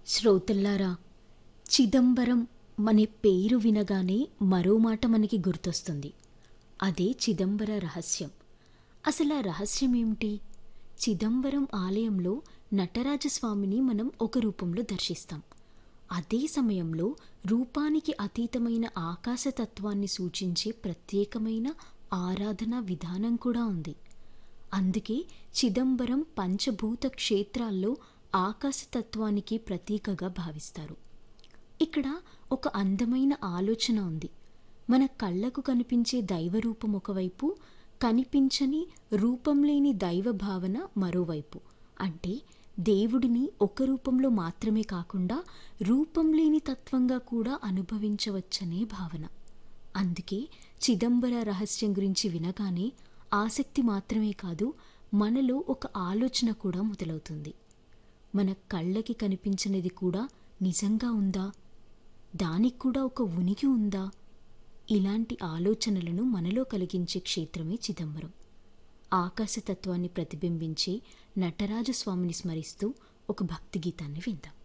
శ్రోతల్లారా చిదంబరం అనే పేరు వినగానే మరో మాట మనకి గుర్తొస్తుంది అదే చిదంబర రహస్యం అసలు ఆ రహస్యం ఏమిటి చిదంబరం ఆలయంలో నటరాజస్వామిని మనం ఒక రూపంలో దర్శిస్తాం అదే సమయంలో రూపానికి అతీతమైన ఆకాశతత్వాన్ని సూచించే ప్రత్యేకమైన ఆరాధన విధానం కూడా ఉంది అందుకే చిదంబరం పంచభూత క్షేత్రాల్లో ఆకాశతత్వానికి ప్రతీకగా భావిస్తారు ఇక్కడ ఒక అందమైన ఆలోచన ఉంది మన కళ్ళకు కనిపించే దైవరూపం ఒకవైపు కనిపించని రూపం లేని దైవ భావన మరోవైపు అంటే దేవుడిని ఒక రూపంలో మాత్రమే కాకుండా రూపం లేని తత్వంగా కూడా అనుభవించవచ్చనే భావన అందుకే చిదంబర రహస్యం గురించి వినగానే ఆసక్తి మాత్రమే కాదు మనలో ఒక ఆలోచన కూడా మొదలవుతుంది మన కళ్ళకి కనిపించినది కూడా నిజంగా ఉందా దానికి కూడా ఒక ఉనికి ఉందా ఇలాంటి ఆలోచనలను మనలో కలిగించే క్షేత్రమే చిదంబరం ఆకాశతత్వాన్ని ప్రతిబింబించే నటరాజస్వామిని స్మరిస్తూ ఒక భక్తి గీతాన్ని విందాం